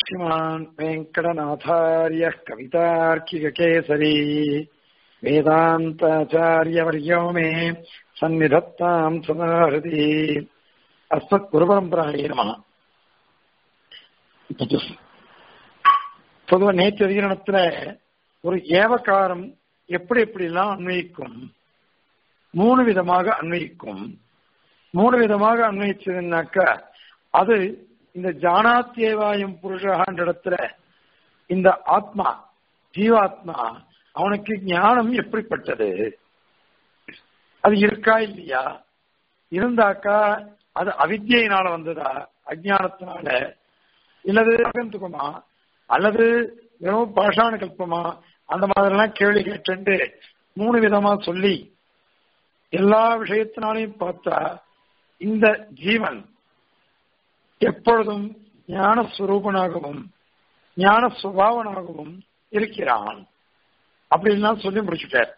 श्रीमान् वेङ्कटनाथार्यः कवितार्किककेसरी वेदान्ताचार्यवर्यो मे सन्निधत्ताम् सदाहृति अस्मत्குருபரம்பராய நம பொதுவா நேற்று அதிகரணத்துல ஒரு ஏவகாரம் எப்படி எப்படிலாம் அன்வயிக்கும் மூணு விதமாக அன்வயிக்கும் மூணு விதமாக அன்வயிச்சதுன்னாக்கா அது இந்த ஜானாத்தியவாயம் புருஷான்ற இடத்துல இந்த ஆத்மா ஜீவாத்மா அவனுக்கு ஞானம் எப்படிப்பட்டது அது இருக்கா இல்லையா இருந்தாக்கா அது அவித்தியினால வந்ததா அஜானத்தினால இல்லது அகந்துக்குமா அல்லது வெறும் பாஷாண கல்பமா அந்த மாதிரிலாம் கேள்வி கேட்டு மூணு விதமா சொல்லி எல்லா விஷயத்தினாலையும் பார்த்தா இந்த ஜீவன் எப்பொழுதும் ஞான சுரூபனாகவும் ஞான சுபாவனாகவும் இருக்கிறான் அப்படின்லாம் சொல்லி முடிச்சுட்டார்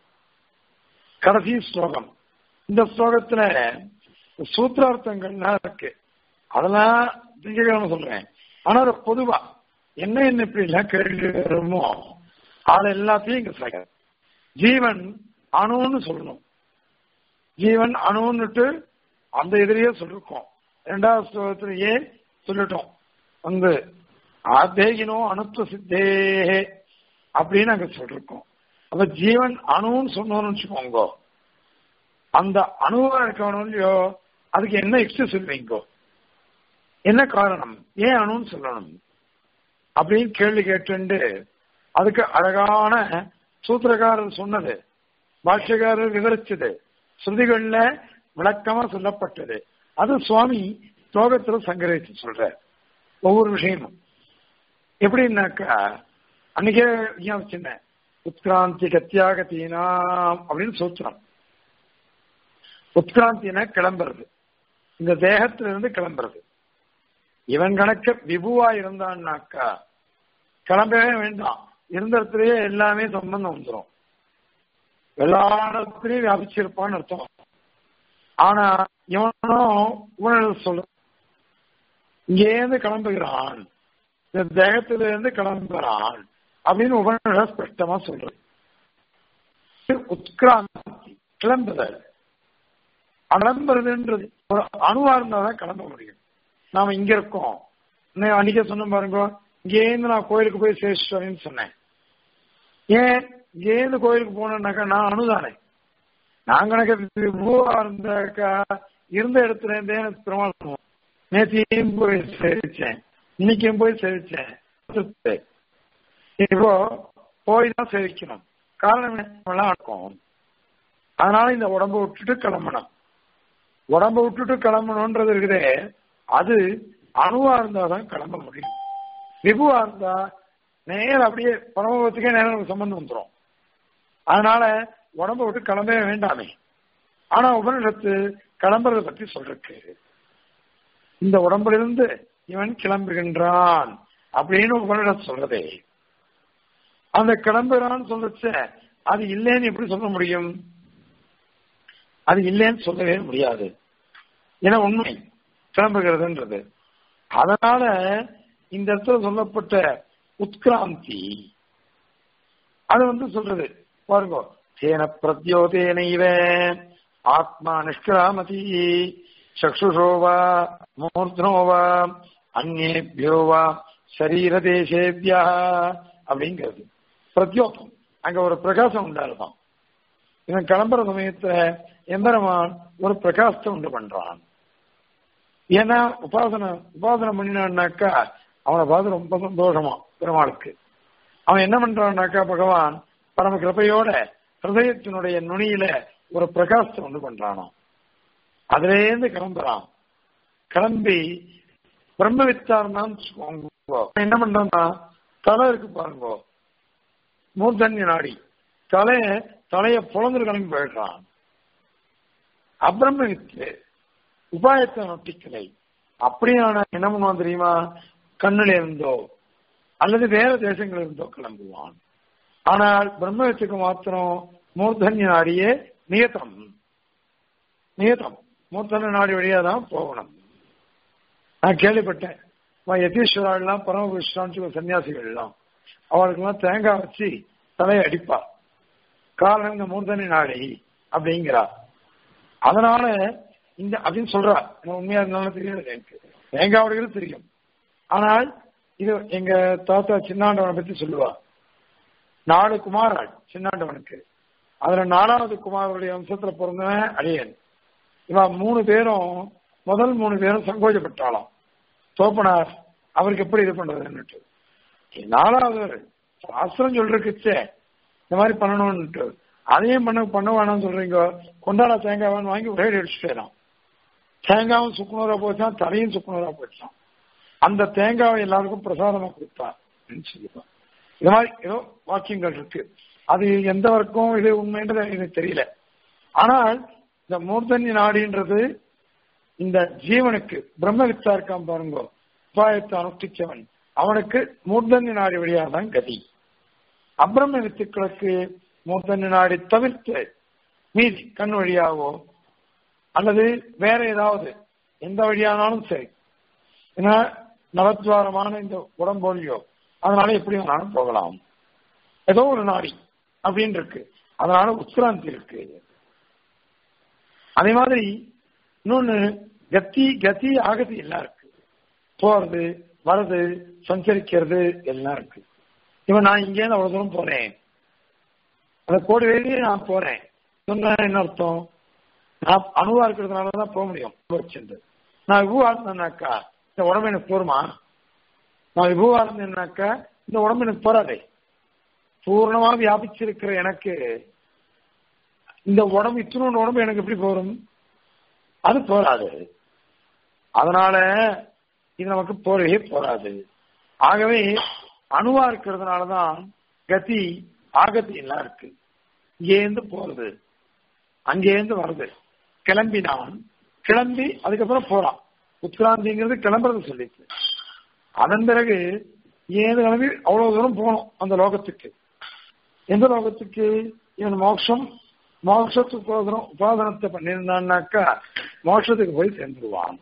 கடைசி ஸ்லோகம் இந்த ஸ்லோகத்துல சூத்திரார்த்தங்கள்லாம் இருக்கு அதெல்லாம் திங்கக்கிழமை சொல்றேன் ஆனா அது பொதுவா என்ன என்ன இப்படி எல்லாம் கேள்வி வருமோ அது எல்லாத்தையும் இங்க சொல்ல ஜீவன் அணுன்னு சொல்லணும் ஜீவன் அணுன்னுட்டு அந்த இதுலயே சொல்லிருக்கோம் இரண்டாவது ஸ்லோகத்திலேயே சொல்லிட்டோம் வந்து ஆதேகினோ அணுத்துவ சித்தே அப்படின்னு அங்க சொல்லிருக்கோம் அப்ப ஜீவன் அணுன்னு சொன்னோம்னு வச்சுக்கோங்க அந்த அணுவா இருக்கணும் இல்லையோ அதுக்கு என்ன எக்ஸ்ட் சொல்வீங்கோ என்ன காரணம் ஏன் அணுன்னு சொல்லணும் அப்படின்னு கேள்வி கேட்டு அதுக்கு அழகான சூத்திரக்காரர் சொன்னது பாஷ்யக்காரர் விவரிச்சது ஸ்ருதிகள்ல விளக்கமா சொல்லப்பட்டது அது சுவாமி ஸ்லோகத்துல சங்கரிச்சு சொல்ற ஒவ்வொரு விஷயமும் எப்படின்னாக்கா அன்னைக்கே வச்சிருந்தேன் உத்கிராந்தி கத்தியாகத்தீனாம் அப்படின்னு சூத்திரம் உத்கிராந்தினா கிளம்புறது இந்த தேகத்துல இருந்து கிளம்புறது இவன் கணக்க விபுவா இருந்தான்னாக்கா கிளம்பவே வேண்டாம் இருந்த இடத்துலயே எல்லாமே சம்பந்தம் வந்துடும் எல்லா இடத்துலயும் வியாபிச்சிருப்பான்னு அர்த்தம் ஆனா இவனும் உணர்வு சொல்ல இங்கேருந்து கிளம்புகிறான் இந்த தேகத்தில இருந்து கிளம்புகிறான் அப்படின்னு உபநிட ஸ்பஷ்டமா சொல்றது உத்கிராந்தி கிளம்புதல் கிளம்புறதுன்றது ஒரு அணுவா இருந்தாதான் கிளம்ப முடியும் நாம இங்க இருக்கோம் அன்னைக்கே சொன்ன பாருங்க இங்கேருந்து நான் கோயிலுக்கு போய் சேஷிட்டு சொன்னேன் ஏன் இங்கேருந்து கோயிலுக்கு போனேன்னாக்கா நான் அணுதானே நான் கணக்கு விபூவா இருந்தாக்கா இருந்த இடத்துல இருந்தே எனக்கு பெருமாள் நேற்றையும் போய் சேவிச்சேன் இன்னைக்கும் போய் சேவிச்சேன் இப்போ போய் தான் சேவிக்கணும் காரணம் என்ன இருக்கும் அதனால இந்த உடம்ப விட்டுட்டு கிளம்பணும் உடம்ப விட்டுட்டு கிளம்பணும்ன்றது இருக்குதே அது அணுவா இருந்தாதான் கிளம்ப முடியும் விபுவா இருந்தா நேரம் அப்படியே பரமபத்துக்கே நேரம் சம்பந்தம் வந்துடும் அதனால உடம்ப விட்டு கிளம்பவே வேண்டாமே ஆனா உபனிடத்து கிளம்புறத பத்தி சொல்றக்கு இந்த உடம்பிலிருந்து இவன் கிளம்புகின்றான் அப்படின்னு உபனிடம் சொல்றதே அந்த கிளம்புறான்னு சொல்றச்ச அது இல்லைன்னு எப்படி சொல்ல முடியும் அது இல்லைன்னு சொல்லவே முடியாது ஏன்னா உண்மை கிளம்புகிறதுன்றது அதனால இந்த இடத்துல சொல்லப்பட்ட உத்கிராந்தி அது வந்து சொல்றது பாருங்க தேன பிரத்யோதேனைவ ஆத்மா நிஷ்கிராமதி சக்ஷுஷோவா மூர்த்தனோவா அந்நேபியோவா சரீர தேசேபியா அப்படிங்கிறது பிரத்யோகம் அங்க ஒரு பிரகாசம் உண்டாருதான் இவன் கிளம்புற சமயத்துல எம்பெருமான் ஒரு பிரகாசத்தை உண்டு பண்றான் ஏன்னா உபாசனை உபாசனை பண்ணினான்னாக்கா அவனை பார்த்து ரொம்ப சந்தோஷமா பெருமாளுக்கு அவன் என்ன பண்றான்னாக்கா பகவான் பரம கிருப்பையோட ஹிருதயத்தினுடைய நுனியில ஒரு பிரகாசத்தை உண்டு பண்றானோ அதுலேருந்து கிளம்புறான் கிளம்பி பிரம்ம வித்தார்னான்னு என்ன பண்றான்னா தலை இருக்கு பாருங்க மூர்தன்ய நாடி தலைய தலைய புலந்து கிளம்பி போயிடுறான் அப்பிரம்ம வித்து உபாயத்தை நொட்டிக்கலை அப்படியான என்ன பண்ணுவான் தெரியுமா கண்ணில இருந்தோ அல்லது வேற தேசங்கள் இருந்தோ கிளம்புவான் ஆனால் பிரம்மவித்துக்கு மாத்திரம் மூர்தன்ய நாடியே நியத்தம் நியத்தம் மூர்த்தன நாடி வழியா தான் போகணும் நான் கேள்விப்பட்டேன் யதீஸ்வராலாம் பரமபுருஷான்னு சன்னியாசிகள் எல்லாம் அவளுக்கெல்லாம் தேங்காய் வச்சு தலையை அடிப்பா காரணம் இந்த மூர்தனி நாளை அப்படிங்கிறா அதனால இந்த அப்படின்னு சொல்றா எனக்கு உண்மையா இருந்தாலும் தெரியாது எனக்கு தேங்காய் உடைகிறது தெரியும் ஆனால் இது எங்க தாத்தா சின்னாண்டவனை பத்தி சொல்லுவா நாலு குமாராள் சின்னாண்டவனுக்கு அதுல நாலாவது குமாரனுடைய வம்சத்துல பிறந்தவன் அடியன் இவன் மூணு பேரும் முதல் மூணு பேரும் சங்கோஜப்பட்டாளாம் தோப்பனார் அவருக்கு எப்படி இது பண்றதுன்னுட்டு நாலாவது சாஸ்திரம் சொல்றதுக்குச்சே இந்த மாதிரி பண்ணணும்னுட்டு அதையும் பண்ண பண்ண வேணாம்னு சொல்றீங்க கொண்டாட தேங்காய் வாங்கி ஒரே அடிச்சுட்டு தேங்காயும் சுக்குநூறா போச்சான் தலையும் சுக்குநூறா போச்சான் அந்த தேங்காவை எல்லாருக்கும் பிரசாதமா கொடுத்தார் சொல்லுவான் இது மாதிரி ஏதோ வாக்கியங்கள் இருக்கு அது எந்த வரைக்கும் இது உண்மைன்றது எனக்கு தெரியல ஆனால் இந்த மூர்த்தனி நாடின்றது இந்த ஜீவனுக்கு பிரம்மவித்தா இருக்கான் பாருங்க உபாயத்தை அனுஷ்டிச்சவன் அவனுக்கு மூர்த்தனி நாடி வழியாக தான் கதி அப்பிரம வித்துக்களுக்கு மூர்த்தனி நாடி தவிர்த்து மீதி கண் வழியாகவோ அல்லது வேற ஏதாவது எந்த வழியானாலும் சரி ஏன்னா நவத்வாரமான இந்த உடம்போலியோ அதனால எப்படி வேணாலும் போகலாம் ஏதோ ஒரு நாடி அப்படின்னு இருக்கு அதனால உத்கிராந்தி இருக்கு அதே மாதிரி இன்னொன்னு கத்தி கத்தி ஆகதி எல்லாம் இருக்கு போறது வர்றது சஞ்சரிக்கிறது எல்லாம் இருக்கு இவன் நான் இங்கேருந்து அவ்வளவு தூரம் போறேன் அந்த கோடி வெளியே நான் போறேன் சொன்ன என்ன அர்த்தம் நான் அணுவா இருக்கிறதுனால தான் போக முடியும் சென்று நான் விபுவா இருந்தேன்னாக்கா இந்த உடம்பு எனக்கு போருமா நான் விபுவா இருந்தேன்னாக்கா இந்த உடம்பு எனக்கு போறாதே பூர்ணமா வியாபிச்சிருக்கிற எனக்கு இந்த உடம்பு இத்தினோட உடம்பு எனக்கு எப்படி போரும் அது போராது அதனால இது நமக்கு போரவே போராது ஆகவே அணுவா இருக்கிறதுனாலதான் கதி ஆகத்தி எல்லாம் இருக்கு இங்கேருந்து போறது அங்கேருந்து வருது கிளம்பினான் கிளம்பி அதுக்கப்புறம் போறான் உத்கிராந்திங்கிறது கிளம்புறது சொல்லிச்சு அதன் பிறகு ஏது கிளம்பி அவ்வளவு தூரம் போகணும் அந்த லோகத்துக்கு எந்த லோகத்துக்கு இவன் மோட்சம் மோட்சத்துக்கு உபாதனம் உபாதனத்தை பண்ணியிருந்தான்னாக்கா மோட்சத்துக்கு போய் சேர்ந்துருவான்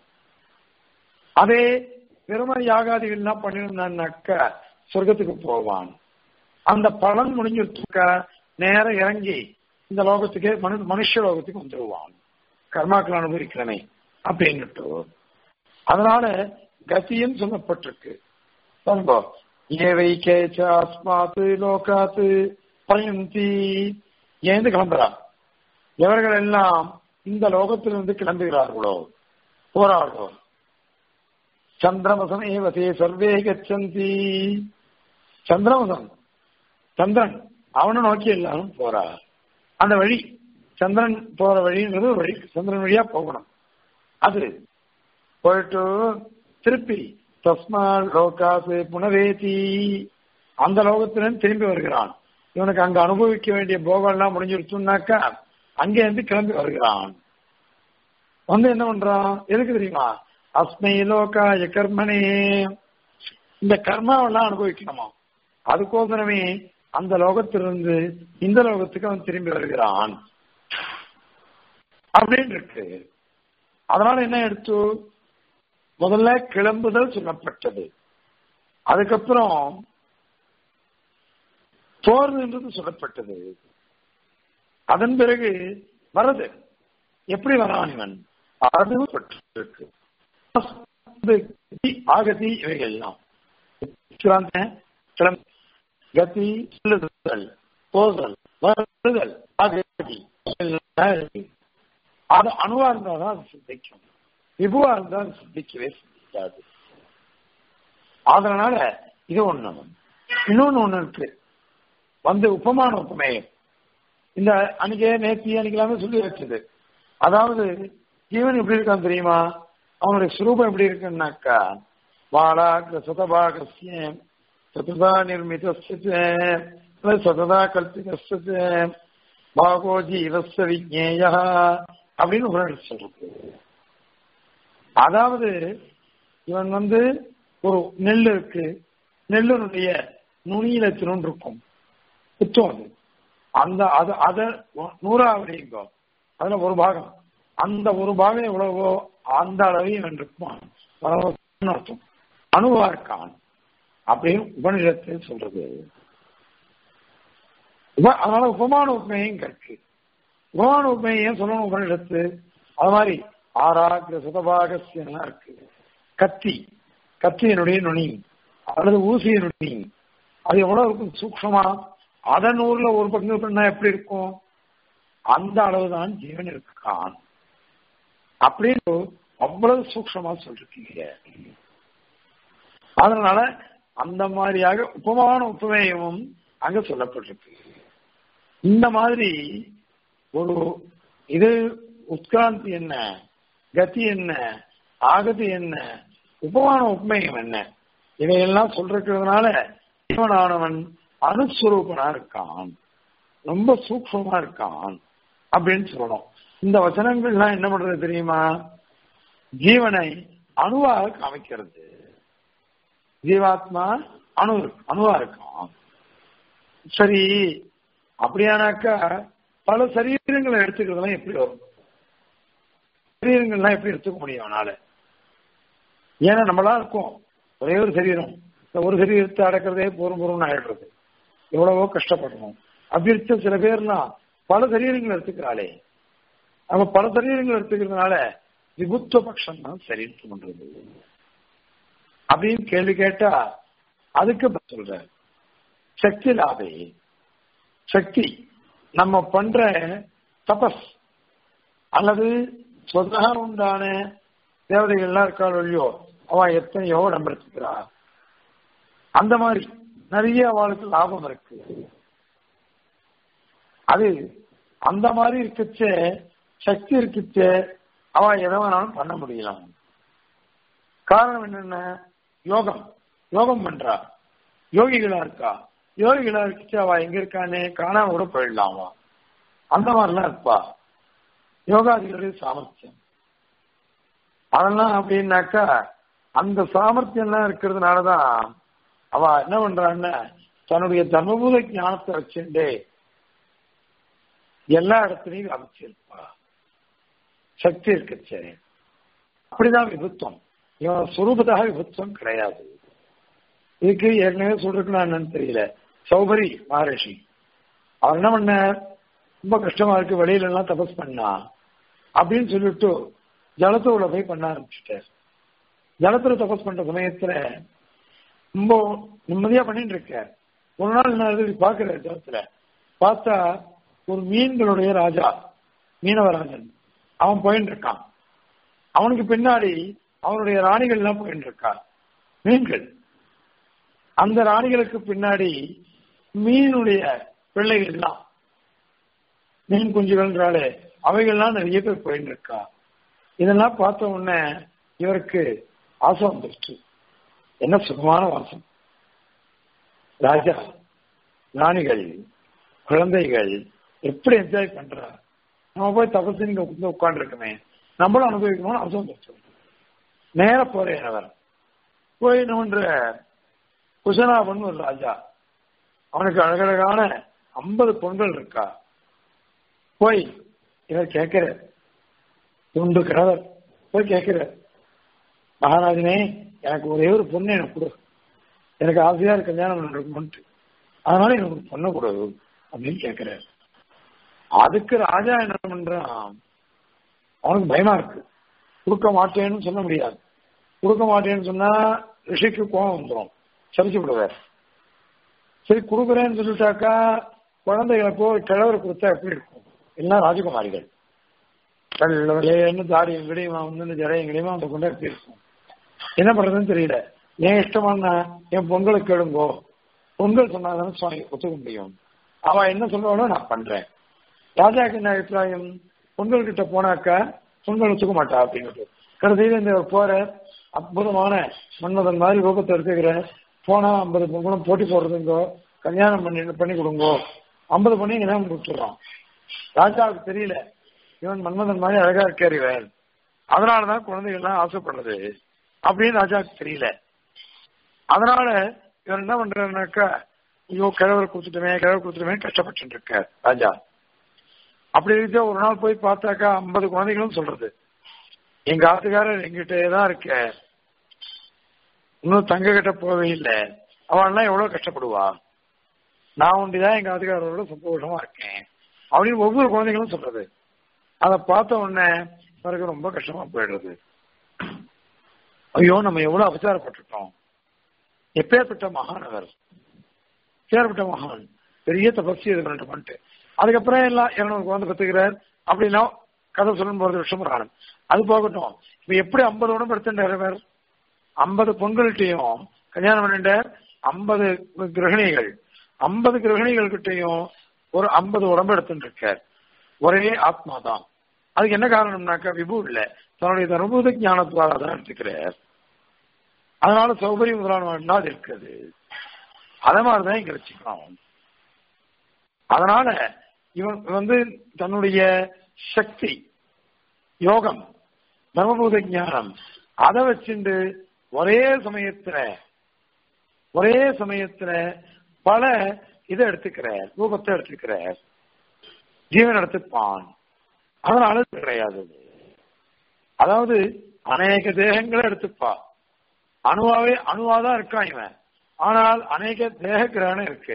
அதே பெருமை யாகாதிகள்லாம் பண்ணியிருந்தான்னாக்கா சொர்க்கத்துக்கு போவான் அந்த பலன் முடிஞ்சிருக்க நேரம் இறங்கி இந்த லோகத்துக்கே மனு மனுஷ லோகத்துக்கு வந்துடுவான் கர்மாக்கள் அனுபவிக்கிறனே அப்படின்னுட்டு அதனால கத்தின்னு சொல்லப்பட்டிருக்கு பாருங்க ஏவை கேச்ச அஸ்மாத்து லோகாத்து பயந்தி ஏந்து கிளம்புறான் எவர்கள் எல்லாம் இந்த லோகத்திலிருந்து கிளம்புகிறார்களோ போறார்களோ சந்திரமசம் ஏவசே சர்வே கச்சந்தி சந்திரமசம் சந்திரன் அவனை நோக்கி எல்லாரும் போறா அந்த வழி சந்திரன் போற வழின்றது ஒரு வழி சந்திரன் வழியா போகணும் அது போயிட்டு திருப்பி தஸ்மா லோகாசு புனரேதி அந்த லோகத்திலிருந்து திரும்பி வருகிறான் இவனுக்கு அங்க அனுபவிக்க வேண்டிய போகம் எல்லாம் முடிஞ்சிருச்சுனாக்கா அங்கே இருந்து கிளம்பி வருகிறான் வந்து என்ன பண்றான் எதுக்கு தெரியுமா அஸ்மை லோகாய கர்மனே இந்த கர்மாவெல்லாம் அனுபவிக்கணுமா அதுக்கோசரமே அந்த லோகத்திலிருந்து இந்த லோகத்துக்கு அவன் திரும்பி வருகிறான் அப்படின்னு இருக்கு அதனால என்ன எடுத்து முதல்ல கிளம்புதல் சொல்லப்பட்டது அதுக்கப்புறம் போறதுன்றது சொல்லப்பட்டது அதன் பிறகு வரது எப்படி வரான் இவன் அது இருக்கு ஆகதி இவைகள் எல்லாம் கதி செல்லுதல் போதல் வருதல் ஆகதி அது அணுவா இருந்தாதான் அது சித்திக்கும் விபுவா இருந்தால் அது சித்திக்கவே சித்திக்காது அதனால இது ஒண்ணு இன்னொன்னு ஒண்ணு இருக்கு வந்து உப்பமான உப்பமேயம் இந்த அன்னைக்கே நேத்தி அன்னைக்கெல்லாமே சொல்லி வச்சது அதாவது ஜீவன் எப்படி இருக்கான் தெரியுமா அவனுடைய சுரூபம் எப்படி இருக்குன்னாக்கா பாலாக சதபாகசியம் சததா நிர்மித சததா கல்பித பாகோ ஜீவஸ்த விஜேய அப்படின்னு ஒரு சொல்றது அதாவது இவன் வந்து ஒரு நெல் இருக்கு நெல்லுடைய நுனியில திருண்டு இருக்கும் குத்தம் அது அந்த அது அதை நூறாவடிங்கோ அதுல ஒரு பாகம் அந்த ஒரு பாகம் எவ்வளவோ அந்த அளவையும் இவன் இருப்பான் அர்த்தம் அணுவா இருக்கான் அப்படின்னு உபனிஷத்து சொல்றது உப- அதனால உபமான உண்மையும் இருக்கு உபமான உண்மையை ஏன் சொல்லணும் உபனிஷத்து அது மாதிரி ஆராகிர சுதபாகஸ்யெல்லாம் இருக்கு கத்தி கத்தியினுடைய நுனி அல்லது ஊசியினுடைய நுனி அது எவ்வளவு இருக்கும் சூக்ஷமா அதன் ஊர்ல ஒரு பங்கு பண்ணா எப்படி இருக்கும் அந்த அளவுதான் ஜீவன் இருக்கான் அப்படின்னு அவ்வளவு சூக்ஷமா சொல்லிருக்கீங்க அதனால அந்த மாதிரியாக உபமான உபமேயமும் அங்க சொல்லப்பட்டிருக்கு இந்த மாதிரி ஒரு இது உட்கிராந்தி என்ன கதி என்ன ஆகதி என்ன உபமான உண்மையம் என்ன இதையெல்லாம் சொல்றதுனால ஜீவனானவன் அனுஸ்வரூபனா இருக்கான் ரொம்ப சூக்ஷமா இருக்கான் அப்படின்னு சொல்லணும் இந்த வசனங்கள்லாம் என்ன பண்றது தெரியுமா ஜீவனை அணுவாக காமிக்கிறது ஜீவாத்மா அணு அணுவா இருக்கான் சரி அப்படியானாக்கா பல சரீரங்களை எடுத்துக்கிறதுலாம் எப்படி வரும் சரீரங்கள்லாம் எப்படி எடுத்துக்க முடியும் அவனால ஏன்னா நம்மளா இருக்கோம் ஒரே ஒரு சரீரம் இந்த ஒரு சரீரத்தை அடக்கிறதே போரும் போரும் ஆயிடுறது எவ்வளவோ கஷ்டப்படணும் அப்படி இருக்க சில பேர்லாம் பல சரீரங்கள் எடுத்துக்கிறாளே அவ பல சரீரங்கள் எடுத்துக்கிறதுனால விபுத்துவ பட்சம் தான் சரின்னு பண்றது அப்படின்னு கேள்வி கேட்டா அதுக்கு பதில் சொல்ற சக்தி லாபே சக்தி நம்ம பண்ற தபஸ் அல்லது சொந்தக உண்டான தேவதைகள்லாம் இருக்காள் இல்லையோ அவ எத்தனையோ நம்பிருக்கிறா அந்த மாதிரி நிறைய அவளுக்கு லாபம் இருக்கு அது அந்த மாதிரி இருக்குச்ச சக்தி இருக்குச்ச அவ எதை வேணாலும் பண்ண முடியலாம் காரணம் என்னென்ன யோகம் யோகம் பண்றா யோகிகளா இருக்கா யோகிகளா இருக்குச்சு அவ எங்க இருக்கானே காணாம கூட போயிடலாம் அவ அந்த மாதிரிலாம் இருப்பா யோகாதிகளுடைய சாமர்த்தியம் அதெல்லாம் அப்படின்னாக்கா அந்த சாமர்த்தியம்லாம் இருக்கிறதுனாலதான் அவ என்ன பண்றான்னா தன்னுடைய தர்மபூத ஞானத்தை வச்சுட்டு எல்லா இடத்துலையும் அமைச்சிருப்பா சக்தி இருக்குச்சு அப்படிதான் விபுத்தம் இவன் சுரூபத்தாக விபுத்தம் கிடையாது இதுக்கு ஏற்கனவே சொல்றதுக்கு என்னன்னு தெரியல சௌபரி மகரிஷி அவர் என்ன பண்ண ரொம்ப கஷ்டமா இருக்கு வெளியில எல்லாம் தபஸ் பண்ணா அப்படின்னு சொல்லிட்டு ஜலத்தோட போய் பண்ண ஆரம்பிச்சுட்டார் ஜலத்துல தபஸ் பண்ற சமயத்துல ரொம்ப நிம்மதியா பண்ணிட்டு இருக்க ஒரு நாள் என்ன ஆகுது, பாக்குற ஜலத்துல பார்த்தா ஒரு மீன்களுடைய ராஜா மீனவராஜன் அவன் போயிட்டு இருக்கான் அவனுக்கு பின்னாடி அவனுடைய ராணிகள் எல்லாம் போயிட்டு இருக்கா மீன்கள் அந்த ராணிகளுக்கு பின்னாடி மீனுடைய பிள்ளைகள் எல்லாம் மீன் குஞ்சுகள்ன்றாலே அவைகள்லாம் நிறைய பேர் போயிட்டு இருக்கா இதெல்லாம் பார்த்த உடனே இவருக்கு ஆசை வந்துருச்சு என்ன சுகமான வாசம் ராஜா ராணிகள் குழந்தைகள் எப்படி என்ஜாய் பண்றா நம்ம போய் தபசு நீங்க வந்து உட்காந்துருக்கமே நம்மளும் அனுபவிக்கணும்னு ஆசை வந்துருச்சு நேர போறேன் அவர் போய் நம்மன்ற குசனாபன் ஒரு ராஜா அவனுக்கு அழகழகான ஐம்பது பொண்கள் இருக்கா போய் இவர் கேட்கிற துண்டு கிழவர் போய் கேட்கிற மகாராஜனே எனக்கு ஒரே ஒரு பொண்ணு எனக்கு கொடு எனக்கு ஆசையா இருக்கு கல்யாணம் நடக்கணும்ட்டு அதனால எனக்கு ஒரு பொண்ணை கொடு அப்படின்னு கேட்கிறார் அதுக்கு ராஜா என்ன பண்றான் அவனுக்கு பயமா இருக்கு கொடுக்க மாட்டேன்னு சொல்ல முடியாது கொடுக்க மாட்டேன்னு சொன்னா ரிஷிக்கு கோபம் வந்துடும் சரிச்சு விடுவார் சரி கொடுக்குறேன்னு சொல்லிட்டாக்கா குழந்தைகளுக்கோ கிழவர் கொடுத்தா எப்படி இருக்கும் எல்லாம் ராஜகுமாரிகள் வெள்ளைன்னு தாடி எங்கடையுமா வந்து ஜடை எங்கடையுமா அந்த கொண்டா எப்படி இருக்கும் என்ன பண்றதுன்னு தெரியல ஏன் இஷ்டமான என் பொங்கலுக்கு கேளுங்கோ பொங்கல் சொன்னாதானே சுவாமி ஒத்துக்க முடியும் அவ என்ன சொல்றாளோ நான் பண்றேன் ராஜாக்கு என்ன அபிப்பிராயம் பொங்கல் கிட்ட போனாக்கா பொங்கல் ஒத்துக்க மாட்டா அப்படின்னு கடைசியில் இந்த போற அற்புதமான மன்மதன் மாதிரி ரூபத்தை எடுத்துக்கிற போனா ஐம்பது பொங்கலும் போட்டி போடுறதுங்கோ கல்யாணம் பண்ணி பண்ணி கொடுங்கோ ஐம்பது பண்ணி இங்கே கொடுத்துடுறோம் ராஜாவுக்கு தெரியல இவன் மன்மதன் மாதிரி அழகா இருக்கார் இவன் அதனாலதான் குழந்தைகள்லாம் ஆசைப்படுறது அப்படின்னு ராஜாவுக்கு தெரியல அதனால இவர் என்ன பண்றாருனாக்கா ஐயோ கிழவர் கொடுத்துட்டுமே கிழவர் கொடுத்துட்டுமே கஷ்டப்பட்டு இருக்கார் ராஜா அப்படி இருக்க ஒரு நாள் போய் பார்த்தாக்கா ஐம்பது குழந்தைகளும் சொல்றது எங்க ஆத்துக்காரர் எங்கிட்டே தான் இருக்க இன்னும் தங்க கிட்ட போகவே இல்லை அவன்லாம் எவ்வளவு கஷ்டப்படுவா நான் ஒண்டிதான் எங்க அதிகாரோட சந்தோஷமா இருக்கேன் அப்படின்னு ஒவ்வொரு குழந்தைகளும் சொல்றது அதை பார்த்த உடனே எனக்கு ரொம்ப கஷ்டமா போயிடுறது ஐயோ நம்ம எவ்வளவு அபச்சாரப்பட்டுட்டோம் எப்பேற்பட்ட மகான் அவர் பேர்பட்ட மகான் பெரிய தபஸ்தி இது பண்ணிட்டு பண்ணிட்டு அதுக்கப்புறம் எல்லாம் இருநூறு குழந்தை பத்துக்கிறார் அப்படின்னா கதை சொல்லும் போறது விஷமராணன் அது போகட்டும் இப்ப எப்படி ஐம்பது உடம்பு எடுத்துட்டார் ஐம்பது பொங்கல்கிட்டையும் கல்யாணம் பண்ணிட்ட ஐம்பது கிரகணிகள் ஐம்பது கிரகணிகள் கிட்டையும் ஒரு ஐம்பது உடம்பு எடுத்துட்டு இருக்கார் ஒரே ஆத்மா தான் அதுக்கு என்ன காரணம்னாக்கா விபு இல்ல தன்னுடைய தர்மபூத ஞானத்துவாக தான் எடுத்துக்கிறார் அதனால சௌகரியம் முதலான அது இருக்குது அத மாதிரிதான் இங்க வச்சுக்கணும் அதனால இவன் வந்து தன்னுடைய சக்தி யோகம் தர்மபூத ஞானம் அதை வச்சுண்டு ஒரே சமயத்துல ஒரே சமயத்துல பல இதை எடுத்துக்கிறார் ரூபத்தை எடுத்துக்கிறார் ஜீவன் எடுத்துப்பான் அதனால கிடையாது அதாவது அநேக தேகங்களை எடுத்துப்பா அணுவாவே அணுவாதான் இருக்கான் இவன் ஆனால் அநேக தேக கிரகணம் இருக்கு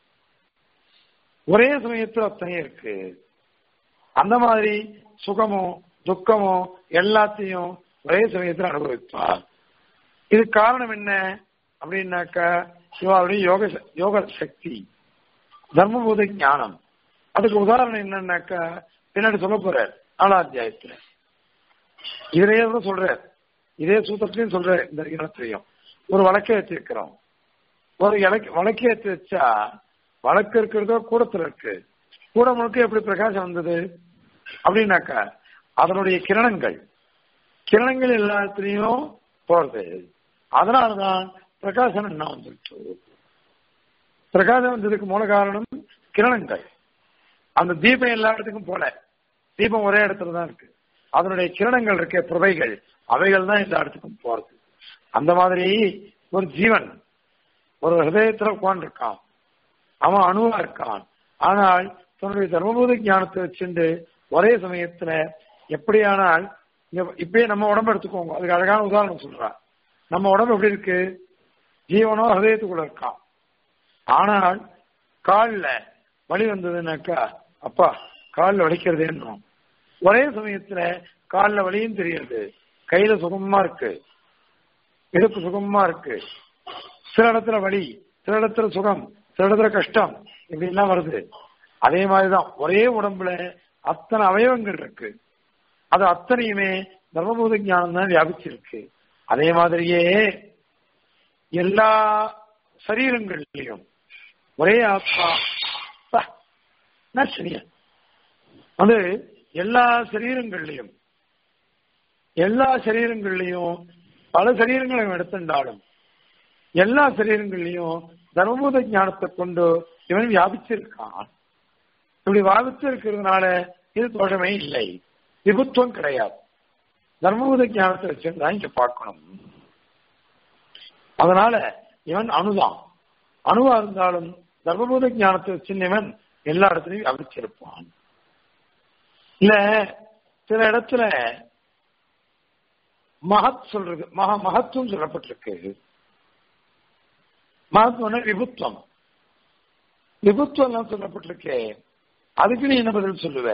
ஒரே சமயத்தில் அத்தனை இருக்கு அந்த மாதிரி சுகமோ துக்கமோ எல்லாத்தையும் ஒரே சமயத்தில் அனுபவிப்பார் இது காரணம் என்ன அப்படின்னாக்கா சிவாவுடைய யோக யோக சக்தி தர்மபூத ஞானம் அதுக்கு உதாரணம் என்னன்னாக்கா பின்னாடி சொல்ல போறார் நாலாம் அத்தியாயத்துல இதுலயே கூட சொல்றார் இதே சூத்திரத்திலையும் சொல்ற இந்த இடத்துலையும் ஒரு வழக்கை வச்சிருக்கிறோம் ஒரு இலக்கு வழக்கை ஏற்றி வச்சா வழக்கு இருக்கிறதோ கூடத்துல இருக்கு கூட முழுக்க எப்படி பிரகாசம் வந்தது அப்படின்னாக்கா அதனுடைய கிரணங்கள் கிரணங்கள் எல்லாத்துலயும் போறது அதனாலதான் பிரகாசம் என்ன வந்துருச்சு பிரகாசம் வந்ததுக்கு மூல காரணம் கிரணங்கள் அந்த தீபம் எல்லா இடத்துக்கும் போல தீபம் ஒரே இடத்துல தான் இருக்கு அதனுடைய கிரணங்கள் இருக்க புறவைகள் அவைகள் தான் எல்லா இடத்துக்கும் போறது அந்த மாதிரி ஒரு ஜீவன் ஒரு ஹிருதயத்துல உட்காந்துருக்கான் அவன் அணுவா இருக்கான் ஆனால் தன்னுடைய தர்மபூத ஞானத்தை வச்சுண்டு ஒரே சமயத்துல எப்படியானால் இப்பயே நம்ம உடம்பு எடுத்துக்கோங்க அதுக்கு அழகான உதாரணம் சொல்றான் நம்ம உடம்பு எப்படி இருக்கு ஜீவனோ ஹதயத்துக்குள்ள இருக்கான் ஆனால் காலில் வலி வந்ததுன்னாக்கா அப்பா காலில் வலிக்கிறது என்னும் ஒரே சமயத்துல காலில் வலியும் தெரியுது கையில சுகமா இருக்கு இடுப்பு சுகமா இருக்கு சில இடத்துல வலி சில இடத்துல சுகம் சில இடத்துல கஷ்டம் இப்படிலாம் வருது அதே மாதிரிதான் ஒரே உடம்புல அத்தனை அவயவங்கள் இருக்கு அது அத்தனையுமே தர்மபூத ஞானம் தான் வியாபிச்சிருக்கு அதே மாதிரியே எல்லா சரீரங்கள்லையும் ஒரே ஆத்மா சரியா அது எல்லா சரீரங்கள்லையும் எல்லா சரீரங்கள்லையும் பல சரீரங்களை எடுத்துட்டாலும் எல்லா சரீரங்கள்லையும் தர்மபூத ஞானத்தை கொண்டு இவன் வியாபிச்சிருக்கான் இப்படி வியாபிச்சு இருக்கிறதுனால இது தோஷமே இல்லை விபுத்துவம் கிடையாது தர்மபூத ஞானத்தை வச்சிருந்தா இங்க பார்க்கணும் அதனால இவன் அணுதான் அணுவா இருந்தாலும் தர்மபூத ஞானத்தை வச்சிருந்தவன் எல்லா இடத்துலையும் வியாபிச்சிருப்பான் இல்ல சில இடத்துல மகத் சொல்றது மகா மகத்துவம் சொல்லப்பட்டிருக்கு மகத்துவம் விபுத்துவம் விபுத்துவம் சொல்லப்பட்டிருக்கு அதுக்கு நீ என்ன பதில் சொல்லுவ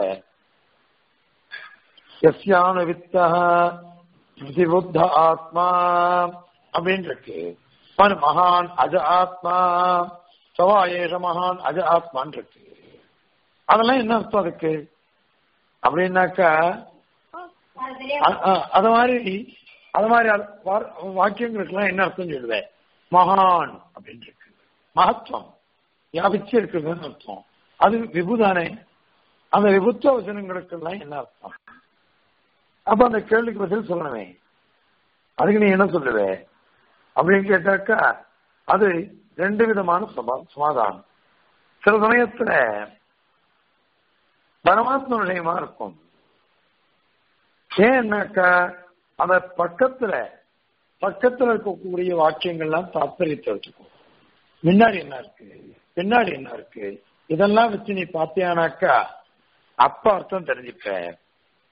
எஸ்யான வித்தா பிரதிபுத்த ஆத்மா அப்படின்னு இருக்கு மகான் அஜ ஆத்மா சவாயேஷ மகான் அஜ ஆத்மான் இருக்கு அதெல்லாம் என்ன அர்த்தம் அதுக்கு அப்படின்னாக்கா அத மாதிரி அது மாதிரி வாக்கியங்களுக்கெல்லாம் என்ன அர்த்தம் சொல்லுவேன் மகான் அப்படின்னு இருக்கு மகத்துவம் வியாபிச்சு இருக்குதுன்னு அர்த்தம் அது விபுதானே அந்த விபுத்துவ வசனங்களுக்கெல்லாம் என்ன அர்த்தம் அப்ப அந்த கேள்விக்கு பதில் சொல்லணுமே அதுக்கு நீ என்ன சொல்லுவ அப்படின்னு கேட்டாக்கா அது ரெண்டு விதமான சமாதானம் சில சமயத்துல பரமாத்ம நிலையமா இருக்கும் ஏன்னாக்கா அந்த பக்கத்துல பக்கத்துல இருக்கக்கூடிய வாக்கியங்கள்லாம் தாத்பரியத்தை வச்சுக்கும் முன்னாடி என்ன இருக்கு பின்னாடி என்ன இருக்கு இதெல்லாம் வச்சு நீ பாத்தியானாக்கா அப்ப அர்த்தம் தெரிஞ்சுப்ப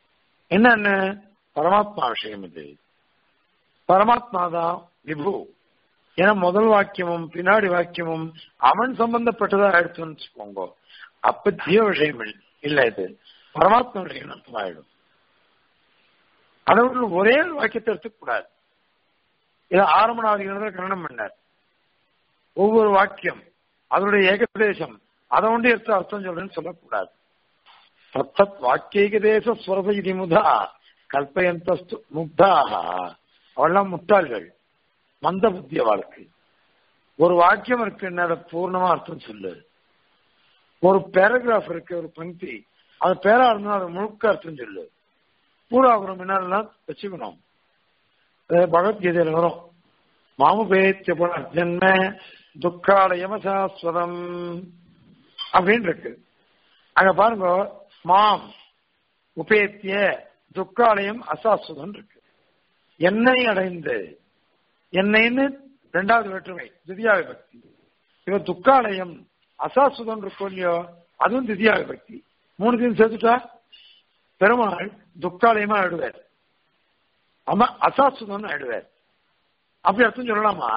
என்னன்னு பரமாத்மா விஷயம் இது பரமாத்மா தான் விபு ஏன்னா முதல் வாக்கியமும் பின்னாடி வாக்கியமும் அவன் சம்பந்தப்பட்டதா ஆயிடுச்சுன்னு வச்சுக்கோங்க அப்ப ஜீவ விஷயம் இல்ல இது பரமாத்ம விஷயம் அர்த்தமாயிடும் அதை விட்டு ஒரே ஒரு வாக்கியத்தை எடுத்துக்கூடாது இதை ஆரம்பநாதிகள் கரணம் பண்ணார் ஒவ்வொரு வாக்கியம் அதனுடைய ஏகதேசம் அதை ஒன்று எடுத்து அர்த்தம் சொல்றேன்னு சொல்லக்கூடாது தத்தத் வாக்கியேகதேச ஸ்வரத இது முதா கல்பயந்தஸ்து முக்தாக அவெல்லாம் முட்டாள்கள் மந்த புத்திய வாழ்க்கை ஒரு வாக்கியம் இருக்குன்னு அதை பூர்ணமா அர்த்தம் சொல்லு ஒரு பேராகிராஃப் இருக்கு ஒரு பங்கி அது பேரா இருந்தா அதை முழுக்க அர்த்தம் சொல்லு பூராபுரம் என்னெல்லாம் வச்சுக்கணும் பகவத்கீதையில வரும் மாமுபேத்திய புனர்ஜன்ம துக்காலயம சாஸ்வதம் அப்படின்னு இருக்கு அங்க பாருங்க மாம் உபேத்திய துக்காலயம் அசாஸ்வதம் இருக்கு என்னை அடைந்து என்னைன்னு ரெண்டாவது வேற்றுமை திவ்யா விபக்தி இவ துக்காலயம் அசாஸ்வதம் இருக்கும் இல்லையோ அதுவும் திவ்யா விபக்தி மூணுத்தையும் சேர்த்துட்டா பெருமாள் துக்காலயமா ஆயிடுவார் ஆமா அசாஸ்வதம் ஆயிடுவார் அப்படி அர்த்தம் சொல்லலாமா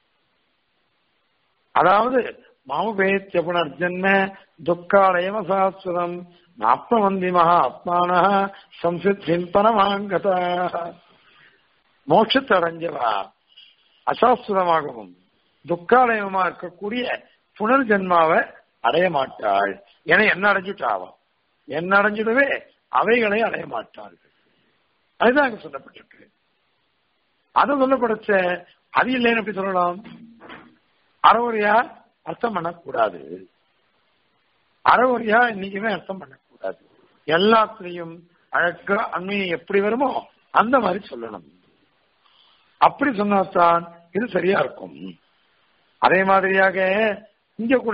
அதாவது மாமுபேத்திய புனர்ஜன்ம துக்காலயம் அசாஸ்வதம் நாப்னவந்தி மகா ஆத்மான சம்சித்தின் பரமாங்கதா மோட்சத்தை அடைஞ்சவா அசாஸ்வதமாகவும் துக்காலயமா இருக்கக்கூடிய புனர்ஜென்மாவை அடைய மாட்டாள் என என்ன அடைஞ்சுட்டாவா என்ன அடைஞ்சிடவே அவைகளை அடைய மாட்டார்கள் அதுதான் அங்க சொல்லப்பட்டிருக்கு அதை சொல்லப்படுத்த அது இல்லைன்னு எப்படி சொல்லலாம் அறவுரையா அர்த்தம் பண்ணக்கூடாது அறவுரையா இன்னைக்குமே அர்த்தம் பண்ணக்கூடாது எல்லாத்துலயும் அழகா அண்மையை எப்படி வருமோ அந்த மாதிரி சொல்லணும் அப்படி சொன்னாதான் இது சரியா இருக்கும் அதே மாதிரியாக இங்க கூட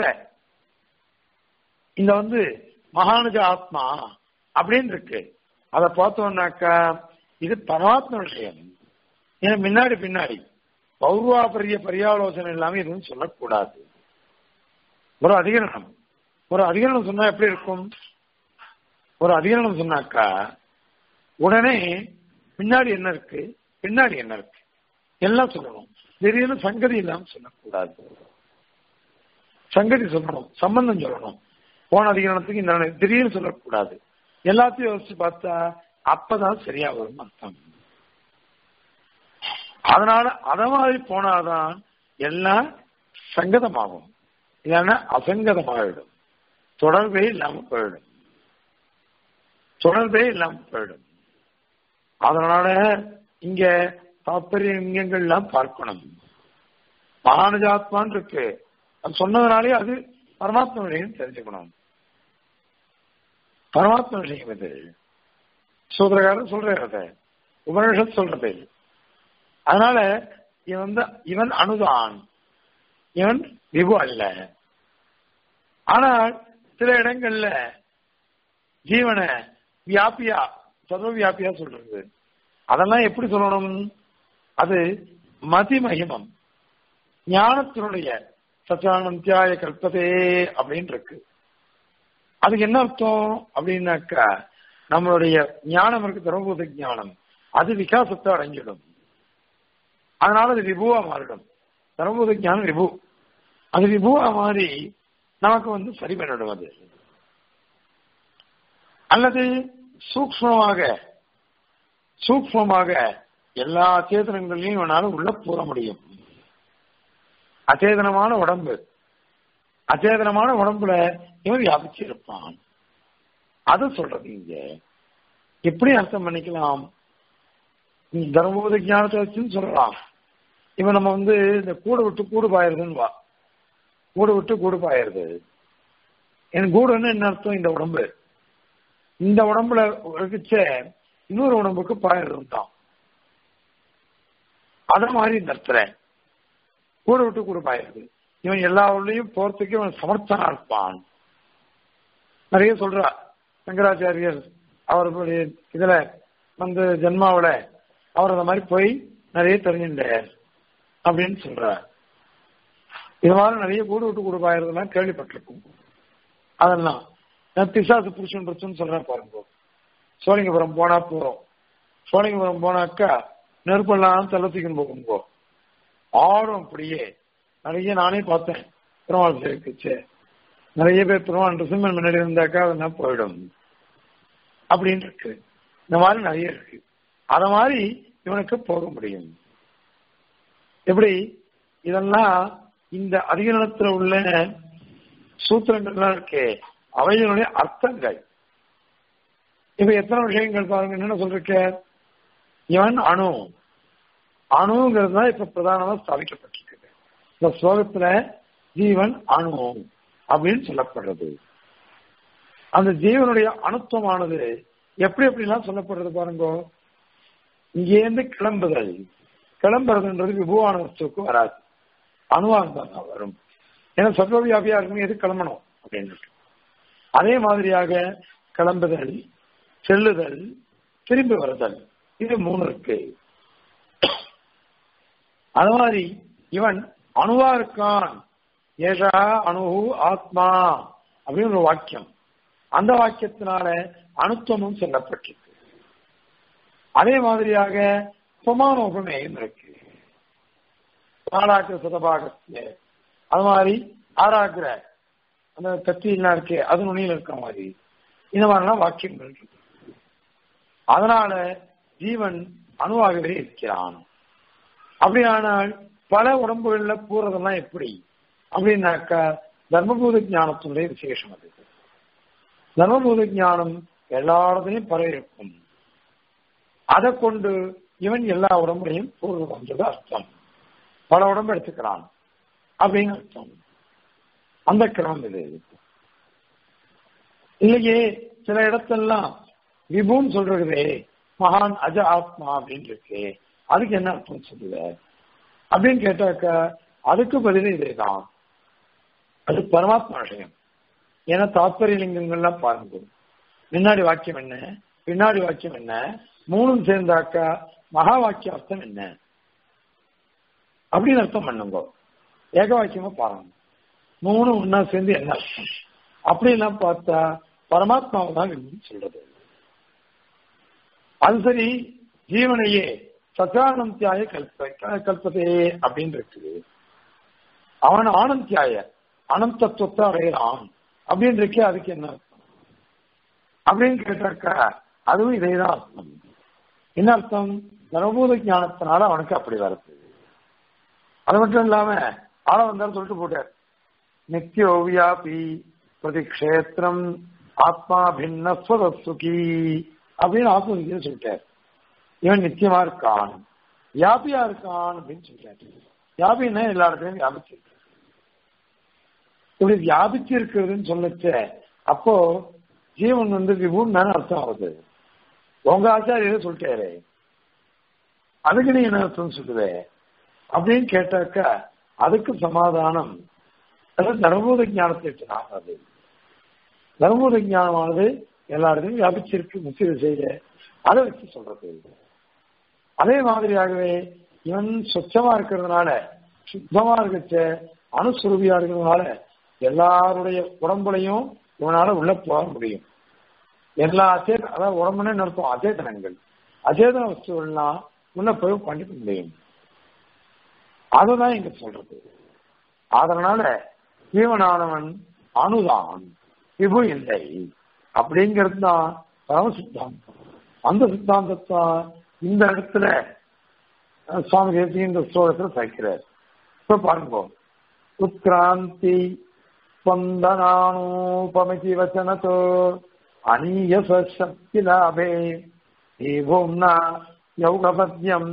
இந்த வந்து மகானுஜ ஆத்மா அப்படின்னு இருக்கு அதை பார்த்தோம்னாக்கா இது பரமாத்ம விஷயம் ஏன்னா முன்னாடி பின்னாடி பௌர்வாபரிய பரியாலோசனை இல்லாம எதுவும் சொல்லக்கூடாது ஒரு அதிகரணம் ஒரு அதிகரணம் சொன்னா எப்படி இருக்கும் ஒரு அதிகரணம் சொன்னாக்கா உடனே பின்னாடி என்ன இருக்கு பின்னாடி என்ன இருக்கு எல்லாம் சொல்லணும் திடீர்னு சங்கதி இல்லாம சொல்லக்கூடாது சங்கதி சொல்லணும் சம்பந்தம் சொல்லணும் போன அதிகரணத்துக்கு இந்த திடீர்னு சொல்லக்கூடாது எல்லாத்தையும் யோசிச்சு பார்த்தா அப்பதான் சரியா வரும் அர்த்தம் அதனால அத மாதிரி போனாதான் எல்லாம் சங்கதமாகும் இல்லைன்னா அசங்கதமாகிடும் தொடர்பே இல்லாம போயிடும் தொடர்பே இல்லாம போயிடும் அதனால இங்க தாற்பயங்கள்லாம் பார்க்கணும் மகானுஜாத்மான் இருக்கு அது சொன்னதுனாலே அது பரமாத்ம விஷயம் தெரிஞ்சுக்கணும் பரமாத்ம விஷயம் இது சூத்திரக்காரன் சொல்றது உபனிஷத் சொல்றது அதனால இவன் வந்து இவன் அணுதான் இவன் விபு அல்ல ஆனால் சில இடங்கள்ல ஜீவனை வியாபியா சர்வ வியாபியா சொல்றது அதெல்லாம் எப்படி சொல்லணும் அது மதி மகிமம் ஞானத்தினுடைய சச்சானந்தியாய கல்பதே அப்படின்னு இருக்கு அதுக்கு என்ன அர்த்தம் அப்படின்னாக்கா நம்மளுடைய ஞானம் இருக்கு தர்மபூத ஞானம் அது விகாசத்தை அடைஞ்சிடும் அதனால அது விபுவா மாறிடும் தர்மபூத ஞானம் விபு அது விபுவா மாறி நமக்கு வந்து சரி பண்ணிடும் அது அல்லது சூக்மமாக சூக்மமாக எல்லா சேதனங்களையும் இவனால உள்ள கூற முடியும் அச்சேதனமான உடம்பு அச்சேதனமான உடம்புல இவன் வியாபிச்சு இருப்பான் அது சொல்றது இங்க எப்படி அர்த்தம் பண்ணிக்கலாம் தர்மபோத ஞானத்தை வச்சுன்னு சொல்லலாம் இவன் நம்ம வந்து இந்த கூடு விட்டு கூடு பாயிருதுன்னு வா கூடு விட்டு கூடு பாயிருது என் கூடுன்னு என்ன அர்த்தம் இந்த உடம்பு இந்த உடம்புல இருக்குச்ச இன்னொரு உடம்புக்கு பாயிறது தான் அத மாதிரி இந்த இடத்துல கூட விட்டு கூட பாயிருது இவன் எல்லா ஊர்லயும் போறதுக்கு இவன் சமர்த்தனா இருப்பான் நிறைய சொல்றா சங்கராச்சாரியர் அவர்களுடைய இதுல வந்து ஜென்மாவில அவர் அந்த மாதிரி போய் நிறைய தெரிஞ்சுட்டார் அப்படின்னு சொல்றார் இது மாதிரி நிறைய கூடு விட்டு கூட பாயிருந்தெல்லாம் கேள்விப்பட்டிருக்கும் அதெல்லாம் பிசாசு புருஷன் பிரச்சனை சொல்ற பாருங்க சோழிங்கபுரம் போனா போறோம் சோழிங்கபுரம் போனாக்கா நெருப்பெல்லாம் தள்ளத்துக்குன்னு போகும்போ ஆடும் அப்படியே நிறைய நானே பார்த்தேன் பெருமாள் சேர்க்குச்சு நிறைய பேர் பெருமாள் ரிசம்பன் முன்னாடி இருந்தாக்கா அதெல்லாம் போயிடும் அப்படின்னு இருக்கு இந்த மாதிரி நிறைய இருக்கு அத மாதிரி இவனுக்கு போக முடியும் எப்படி இதெல்லாம் இந்த அதிகரணத்துல உள்ள சூத்திரங்கள்லாம் இருக்கு அவைகளுடைய அர்த்தங்கள் இப்ப எத்தனை விஷயங்கள் பாருங்க என்ன சொல்லிருக்க இவன் அணு அணுங்கிறது தான் இப்ப பிரதானமா ஸ்தாபிக்கப்பட்டிருக்கு இந்த ஸ்லோகத்துல ஜீவன் அணு அப்படின்னு சொல்லப்படுறது அந்த ஜீவனுடைய அணுத்துவமானது எப்படி எப்படிலாம் சொல்லப்படுறது பாருங்க இங்கேருந்து கிளம்புதல் கிளம்புறதுன்றது விபுவான வஸ்துக்கு வராது அணுவா இருந்தா வரும் ஏன்னா சர்வவியாபியா இருக்கும் எது கிளம்பணும் அப்படின்னு அதே மாதிரியாக கிளம்புதல் செல்லுதல் திரும்பி வருதல் இது மூணு இருக்கு அது மாதிரி இவன் அணுவா இருக்கான் ஏஷா அணு ஆத்மா அப்படின்னு ஒரு வாக்கியம் அந்த வாக்கியத்தினால அணுத்துவமும் சொல்லப்பட்டிருக்கு அதே மாதிரியாக சுமான உபமேயம் இருக்கு பாலாக்கிற சதபாகத்திய அது மாதிரி ஆராக்கிற அந்த கத்தியெல்லாம் இருக்கு அது நுனியில் இருக்க மாதிரி இந்த மாதிரிலாம் வாக்கியங்கள் இருக்கு அதனால ஜீவன் அணுவாகவே இருக்கிறான் அப்படியானால் பல உடம்புகள்ல போறதெல்லாம் எப்படி அப்படின்னாக்கா தர்மபூத ஞானத்தினுடைய விசேஷம் அது தர்மபூத ஞானம் எல்லா இடத்துலையும் பரவி இருக்கும் அதை கொண்டு இவன் எல்லா உடம்புலையும் பூர்வம்ன்றது அர்த்தம் பல உடம்பு எடுத்துக்கிறான் அப்படின்னு அர்த்தம் அந்த கிரமம் இது இல்லையே சில இடத்தெல்லாம் விபுன்னு சொல்றதே மகான் அஜ ஆத்மா அப்படின்னு இருக்கு அதுக்கு என்ன அர்த்தம் சொல்லுவ அப்படின்னு கேட்டாக்கா அதுக்கு பதில் இதேதான் அது பரமாத்மா விஷயம் ஏன்னா தாத்பரிய லிங்கங்கள்லாம் பாருங்க முன்னாடி வாக்கியம் என்ன பின்னாடி வாக்கியம் என்ன மூணும் சேர்ந்தாக்கா மகா வாக்கிய அர்த்தம் என்ன அப்படின்னு அர்த்தம் பண்ணுங்க ஏக வாக்கியமா பாருங்க மூணு ஒன்னா சேர்ந்து என்ன அர்த்தம் அப்படிலாம் பார்த்தா பரமாத்மாவை தான் சொல்றது அது சரி ஜீவனையே சச்சானந்தியாய கல்ப கல்பதே அப்படின்னு இருக்குது அவன் ஆனந்தியாய அனந்தத்துவத்தை அடையலாம் அப்படின்னு இருக்கே அதுக்கு என்ன அர்த்தம் அப்படின்னு கேட்டாக்கா அதுவும் இதேதான் அர்த்தம் என்ன அர்த்தம் தர்மபூத ஞானத்தினால அவனுக்கு அப்படி வருது அது மட்டும் இல்லாம ஆள வந்தாலும் சொல்லிட்டு போட்டார் நித்தியோ வியாபி பிரதிக்ஷேத்திரம் ஆத்மா பின்ன சுகி அப்படின்னு ஆத்மவிஜயம் சொல்லிட்டார் இவன் நித்தியமா இருக்கான் வியாபியா இருக்கான் அப்படின்னு சொல்லிட்டாரு வியாபின்னா எல்லா இடத்துலயும் வியாபிச்சிருக்கு இப்படி வியாபிச்சு இருக்கிறதுன்னு சொல்லச்ச அப்போ ஜீவன் வந்து விபுன்னு தானே அர்த்தம் ஆகுது உங்க ஆச்சாரியரை சொல்லிட்டாரு அதுக்கு நீ என்ன அர்த்தம் சொல்லுவே அப்படின்னு கேட்டாக்கா அதுக்கு சமாதானம் அதாவது தர்மபூத ஞானத்தை அது தர்மபூத ஞானமானது எல்லா இடத்துலையும் வியாபிச்சிருக்கு முக்கிய செய்ய அதை வச்சு சொல்றது அதே மாதிரியாகவே இவன் சொச்சமா இருக்கிறதுனால சுத்தமா இருக்கச்ச அணுசுரூபியா இருக்கிறதுனால எல்லாருடைய உடம்புலையும் இவனால உள்ள போக முடியும் எல்லா அச்சேத அதாவது உடம்புன்னு நடத்தும் அச்சேதனங்கள் அச்சேதன வஸ்துகள்லாம் உள்ள போய் பண்ணிக்க முடியும் அதுதான் இங்க சொல்றது அதனால ஜீவனானவன் அணுதான் விபு இல்லை அப்படிங்கிறது தான் பரம சித்தாந்தம் அந்த சித்தாந்தத்தை இந்த இடத்துல சுவாமி தேசி இந்த ஸ்லோகத்தில் சேர்க்கிறார் இப்ப பாருங்க உத்கிராந்தி ஸ்பந்தனானூபமிதி வச்சனத்தோ அநீயச சக்தி லாபே ஏவோம்னா யௌகபத்யம்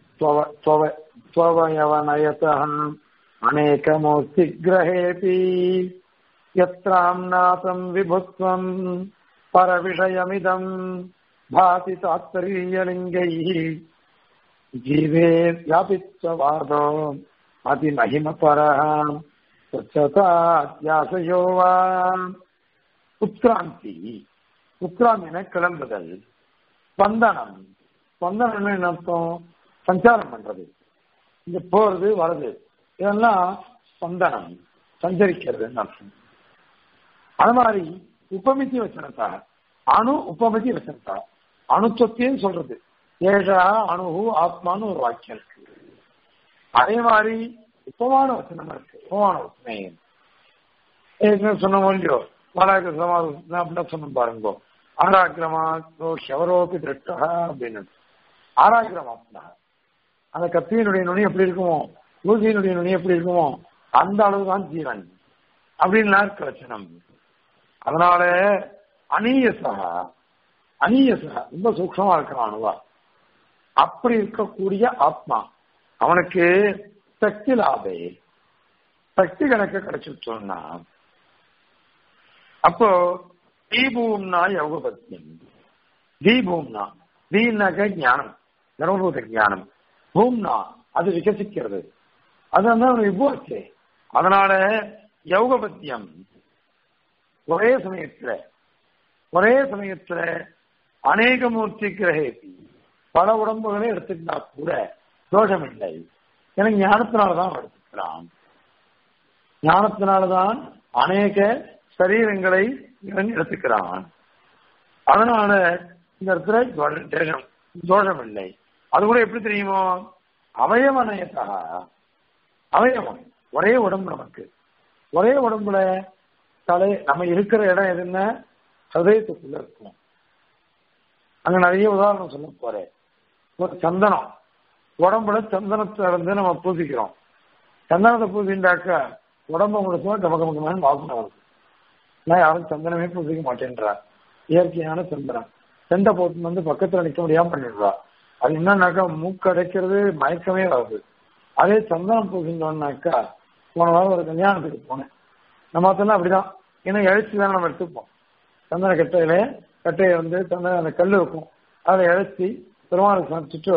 त्ववयवनयतः अनेकमोऽस्ति ग्रहेऽपि यत्राम्नातम् विभुत्वम् परविषयमिदम् भाति तात्पर्यलिङ्गैः जीवे व्यापित्ववादो अतिमहिमपरः स्वच्छताध्यासयो वा உத்கிராந்தி உத்கிராந்தின கிளம்புதல் ஸ்பந்தனம் ஸ்பந்தனம் என்ன அர்த்தம் சஞ்சாரம் பண்றது இங்க போறது வர்றது இதெல்லாம் ஸ்பந்தனம் சஞ்சரிக்கிறதுன்னு அர்த்தம் அது மாதிரி உபமிதி வச்சனத்தா அணு உபமிதி வச்சனத்தா அணுத்துவத்தையும் சொல்றது ஏழா அணு ஆத்மான்னு ஒரு வாக்கியம் இருக்கு அதே மாதிரி உபமான வசனம் இருக்கு உபமான வசனே ஏற்கனவே சொன்ன இல்லையோ வடக்கு சமாதம் அப்படின்னா சொன்ன பாருங்க ஆராக்கிரமா ஷவரோபி திருஷ்டா அப்படின்னு ஆராக்கிரமா அந்த கத்தியினுடைய நுனி எப்படி இருக்குமோ ஊசியினுடைய நுனி எப்படி இருக்குமோ அந்த அளவு தான் ஜீவன் அப்படின்னு இருக்கு வச்சனம் அதனால அநீயசா அநீயசா ரொம்ப சூக்ஷமா இருக்கிறான் அணுவா அப்படி இருக்கக்கூடிய ஆத்மா அவனுக்கு சக்தி லாபே சக்தி கணக்கு கிடைச்சிட்டோம்னா அப்போ தீபூம்னா யோகபத்தியம் தீபூம்னா தீனாக்க ஞானம் தர்மபூத ஞானம் பூம்னா அது விகசிக்கிறது அது வந்து விபூச்சு அதனால யோகபத்தியம் ஒரே சமயத்துல ஒரே சமயத்துல அநேக மூர்த்தி கிரகேதி பல உடம்புகளை எடுத்துக்கிட்டா கூட தோஷம் இல்லை எனக்கு ஞானத்தினாலதான் எடுத்துக்கிறான் ஞானத்தினாலதான் அநேக சரீரங்களை இவன் எடுத்துக்கிறான் அதனால இந்த இடத்துல தோஷம் தோஷம் இல்லை அது கூட எப்படி தெரியுமோ அவயவனயத்தா அவயவம் ஒரே உடம்பு நமக்கு ஒரே உடம்புல தலை நம்ம இருக்கிற இடம் எதுன்னா ஹதயத்துக்குள்ள இருக்கும் அங்க நிறைய உதாரணம் சொல்ல போறேன் ஒரு சந்தனம் உடம்புல சந்தனத்தை இருந்து நம்ம பூசிக்கிறோம் சந்தனத்தை பூசிண்டாக்கா உடம்பு முழுசுமா கமகமகமான வாசனை வருது நான் யாரும் சந்தனமே பூசிக்க மாட்டேன்றா இயற்கையான சந்தனம் செண்டை போட்டு வந்து பக்கத்துல நிக்க முடியாம பண்ணிடுறா அது என்னன்னாக்கா மூக்கு அடைக்கிறது மயக்கமே வருது அதே சந்தனம் பூசிட்டோம்னாக்கா போன வாரம் ஒரு கல்யாணத்துக்கு போனேன் நம்ம அதெல்லாம் அப்படிதான் ஏன்னா இழைச்சி தான் நம்ம எடுத்துப்போம் சந்தன கட்டையில கட்டையை வந்து சந்தன அந்த கல் இருக்கும் அதை இழைச்சி பெருமாளுக்கு சமைச்சிட்டு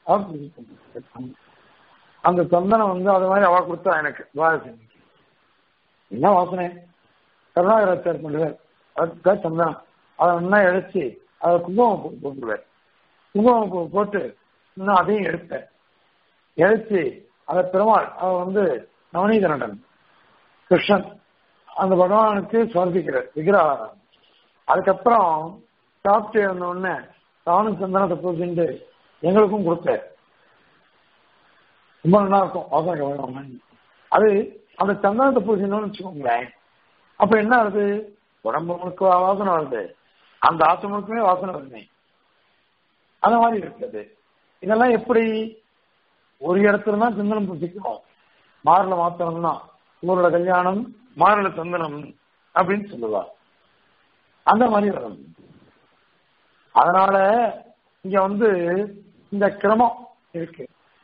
அந்த சந்தனம் வந்து அது மாதிரி அவ கொடுத்தா எனக்கு துவாரசனிக்கு என்ன வாசனை கருணாகராச்சார் பண்ணுவார் அதுக்காக சந்தனம் அதை நல்லா இழைச்சி அதை குங்குமம் போட்டுருவார் குங்குமம் போட்டு இன்னும் அதையும் எடுப்பேன் இழைச்சி அதை பெருமாள் அவர் வந்து நவநீத நடன் கிருஷ்ணன் அந்த பகவானுக்கு சமர்ப்பிக்கிறார் விக்கிரகம் அதுக்கப்புறம் சாப்பிட்டு இருந்த உடனே தானும் சந்தனத்தை பூசிட்டு எங்களுக்கும் கொடுத்தார் ரொம்ப நல்லா இருக்கும் வாசனை அது அந்த சந்தனத்தை பூசினோம்னு வச்சுக்கோங்களேன் அப்ப என்ன ஆகுது உடம்பு முழுக்க வாசனை வருது அந்த ஆத்து முழுக்கமே வாசனை வருது அந்த மாதிரி இருக்குது இதெல்லாம் எப்படி ஒரு இடத்துல தான் சந்தனம் பூசிக்கிறோம் மாறல மாத்திரம்னா ஊரோட கல்யாணம் மாறல சந்தனம் அப்படின்னு சொல்லுவா அந்த மாதிரி வரும் அதனால இங்க வந்து இந்த கிரமம் இருக்கு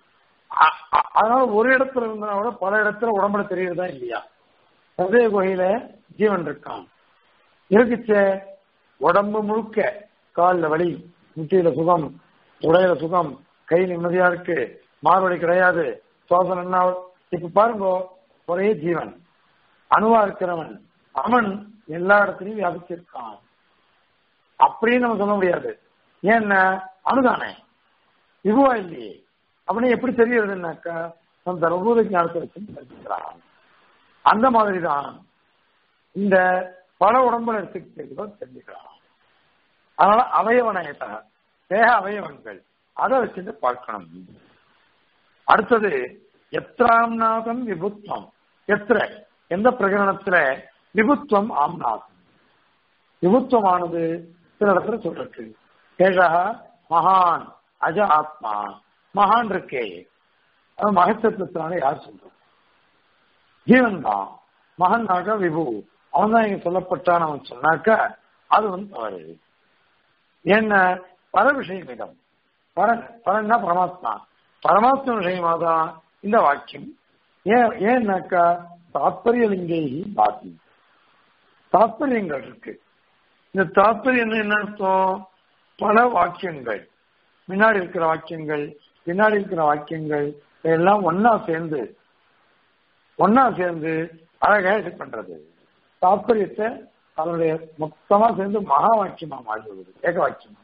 அதனால ஒரு இடத்துல இருந்தா கூட பல இடத்துல உடம்புல தெரியுறதா இல்லையா ஹதய குகையில ஜீவன் இருக்கான் இருக்குச்ச உடம்பு முழுக்க காலில் வலி முட்டியில சுகம் உடையில சுகம் கை நிம்மதியா இருக்கு மார்வழி கிடையாது சுவாசம் என்ன இப்ப பாருங்க ஒரே ஜீவன் அணுவா இருக்கிறவன் அவன் எல்லா இடத்துலையும் வியாபிச்சிருக்கான் அப்படின்னு நம்ம சொல்ல முடியாது ஏன்னா அணுதானே இதுவா இல்லையே அப்படின்னு எப்படி தெரியறதுன்னாக்கா நம்ம தர்மபூத ஞானத்தை வச்சு தெரிஞ்சுக்கிறான் அந்த மாதிரி தான் இந்த பல உடம்புல எடுத்துக்கிட்டு தெரிஞ்சுக்கிறான் அதனால அவயவனயத்த தேக அவயவங்கள் அதை வச்சுட்டு பார்க்கணும் அடுத்தது எத்திராம்நாதம் விபுத்வம் எத்திர எந்த பிரகரணத்துல விபுத்துவம் ஆம்நாதம் விபுத்துவமானது சில இடத்துல சொல்றது கேஷா மகான் அஜ ஆத்மா மகான் இருக்கே அது மகத்துவத்தினால யார் சொல்றோம் ஜீவன் தான் மகன்னாக விபு அவன் தான் இங்க சொல்லப்பட்டான் அவன் சொன்னாக்க அது வந்து தவறு என்ன பர விஷயமிடம் பரன் பரன்னா பரமாத்மா பரமாத்மா விஷயமா தான் இந்த வாக்கியம் ஏன் ஏன்னாக்கா தாத்பரியலிங்கை பாதி தாத்பரியங்கள் இருக்கு இந்த தாத்பரியம் என்ன அர்த்தம் பல வாக்கியங்கள் முன்னாடி இருக்கிற வாக்கியங்கள் பின்னாடி இருக்கிற வாக்கியங்கள் எல்லாம் ஒன்னா சேர்ந்து ஒன்னா சேர்ந்து அழகா இது பண்றது தாத்பரியத்தை அதனுடைய மொத்தமா சேர்ந்து மகா வாக்கியமா மாறுவது ஏக வாக்கியம்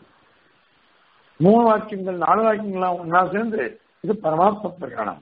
மூணு வாக்கியங்கள் நாலு வாக்கியங்கள்லாம் ஒன்னா சேர்ந்து இது பரமாத்ம பிரகரணம்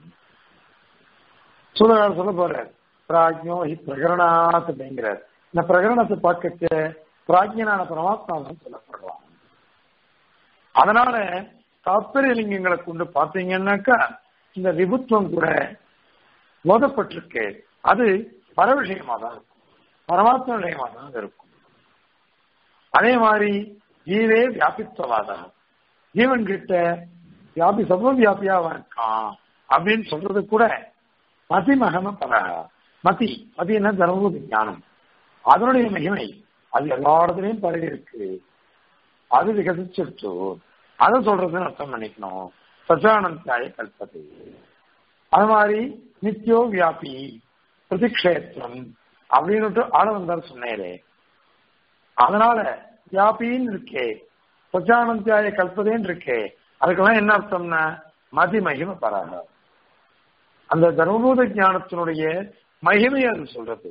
சூழலாளர் சொல்ல போற பிராஜ்யோ ஹி பிரகரணாத் அப்படிங்கிறார் இந்த பிரகரணத்தை பார்க்க பிராஜ்யனான பரமாத்மாவும் சொல்லப்படலாம் அதனால தாத்பரிய லிங்கங்களை கொண்டு பார்த்தீங்கன்னாக்கா இந்த விபுத்துவம் கூட போதப்பட்டிருக்கு அது பர விஷயமா தான் இருக்கும் பரமாத்ம விஷயமா தான் இருக்கும் அதே மாதிரி ஜீவே வியாபித்துவவாதம் ஜீவன் கிட்ட வியாபி சர்வ வியாபியாவா இருக்கான் அப்படின்னு சொல்றது கூட மதி மகம பர மதி மதி என்ன தர்மபூதி ஞானம் அதனுடைய மகிமை அது எல்லா இடத்துலயும் பரவி இருக்கு அது விகசிச்சிருச்சு அதை சொல்றதுன்னு அர்த்தம் பண்ணிக்கணும் சச்சானந்தாய கல்பது அது மாதிரி நித்தியோ வியாபி பிரதிக்ஷேத்திரம் அப்படின்னு ஆள வந்தார் சொன்னேரே அதனால வியாபின்னு இருக்கே சச்சானந்தாய கல்பதேன்னு இருக்கே அதுக்கெல்லாம் என்ன அர்த்தம்னா மதி மகிம பராக அந்த தர்மபூத ஞானத்தினுடைய மகிமையை அது சொல்றது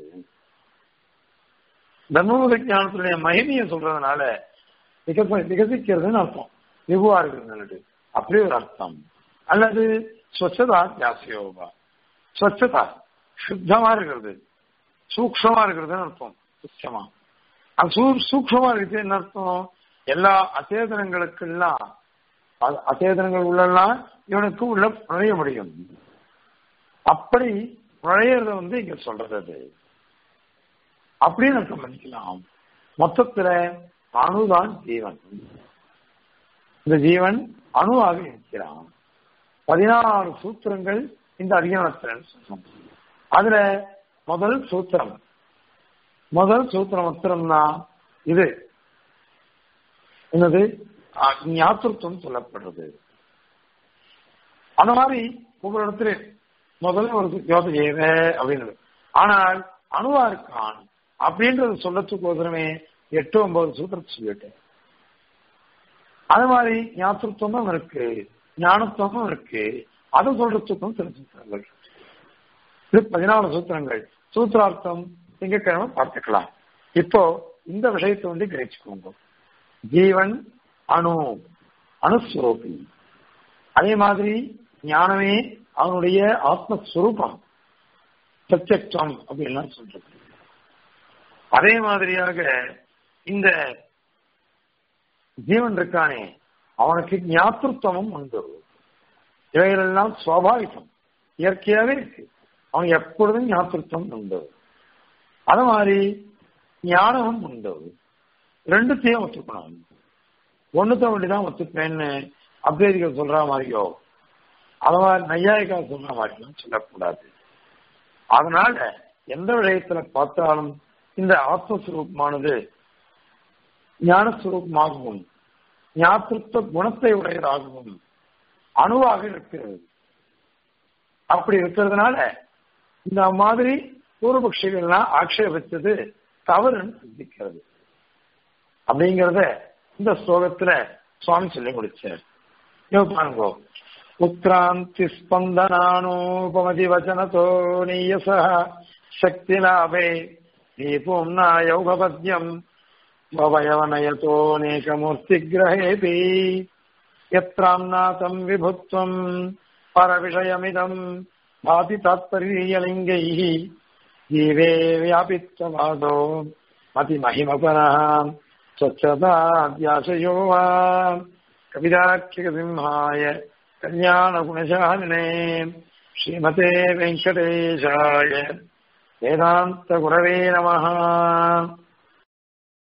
தர்மபூத ஞானத்தினுடைய மகிமையை சொல்றதுனால விகச விகசிக்கிறதுன்னு அர்த்தம் விபுவா இருக்கிறது அப்படி ஒரு அர்த்தம் அல்லது ஸ்வச்சதா தியாசியோகா ஸ்வச்சதா சுத்தமா இருக்கிறது சூக்ஷமா இருக்கிறதுன்னு அர்த்தம் சுத்தமா அது சூ சூக்ஷமா இருக்குது என்ன அர்த்தம் எல்லா அச்சேதனங்களுக்கெல்லாம் அச்சேதனங்கள் உள்ளெல்லாம் இவனுக்கு உள்ள நுழைய முடியும் அப்படி நுழையிறத வந்து இங்க சொல்றது அது அப்படின்னு அர்த்தம் பண்ணிக்கலாம் மொத்தத்துல அணுதான் ஜீவன் இந்த ஜீவன் அணுவாக இருக்கிறான் பதினாறு சூத்திரங்கள் இந்த அதிகாரத்தில் சொன்னோம் அதுல முதல் சூத்திரம் முதல் சூத்திரம் உத்தரம்னா இது என்னது ஞாத்திருத்தம் சொல்லப்படுறது அந்த மாதிரி ஒவ்வொரு இடத்துல முதல்ல ஒரு யோத ஏவ அப்படின்னு ஆனால் அணுவா இருக்கான் அப்படின்றது சொல்லத்துக்கு ஒருத்தரமே எட்டு ஒன்பது சூத்திரத்தை சொல்லிட்டேன் அது மாதிரி ஞாபகத்துவமும் இருக்கு ஞானத்துவமும் இருக்கு அதை சொல்றதுக்கும் தெரிஞ்சுக்கிறார்கள் இது பதினாலு சூத்திரங்கள் சூத்திரார்த்தம் திங்கக்கிழமை பார்த்துக்கலாம் இப்போ இந்த விஷயத்தை வந்து கிரகிச்சுக்கோங்க ஜீவன் அணு அணுஸ்வரூபி அதே மாதிரி ஞானமே அவனுடைய ஆத்மஸ்வரூபம் பிரத்யக்ஷம் அப்படின்லாம் சொல்றது அதே மாதிரியாக இந்த ஜீவன் இருக்கானே அவனுக்கு ஞாபகத்துவமும் உண்டு இவைகளெல்லாம் சுவாபாவிகம் இயற்கையாவே இருக்கு அவன் எப்பொழுதும் ஞாபகத்துவம் உண்டு அது மாதிரி ஞானமும் உண்டு ரெண்டுத்தையும் ஒத்துக்கணும் ஒண்ணுத்த வேண்டிதான் ஒத்துப்பேன்னு அத்வைதிகள் சொல்ற மாதிரியோ அது மாதிரி நையாயிக்கா சொல்ற மாதிரியும் சொல்லக்கூடாது அதனால எந்த விஷயத்துல பார்த்தாலும் இந்த ஆத்மஸ்வரூபமானது ஞானஸ்வரூபமாகவும் ஞாபகத்துவ குணத்தை உடையதாகவும் அணுவாக இருக்கிறது அப்படி இருக்கிறதுனால இந்த மாதிரி பூர்வபக்ஷிகள்லாம் ஆட்சேபித்தது தவறுன்னு சிந்திக்கிறது அப்படிங்கிறத இந்த ஸ்லோகத்துல சுவாமி சொல்லி முடிச்சார் பாருங்கோ உத்ராந்தி ஸ்பந்தனானோபமதி வச்சனதோ நீயச சக்தி லாபே தீபூம்னா யௌகபத்யம் स्ववयवनयतोऽनेकमूर्तिग्रहेऽपि यत्राम्नातम् विभुत्वम् परविषयमिदम् भाति तात्पर्यलिङ्गैः जीवे व्यापित्ववादो मतिमहिमपरः स्वच्छताद्याशयो वा कविदाख्यकसिंहाय कल्याणगुणशालिने श्रीमते वेङ्कटेशाय वेदान्तगुरवे नमः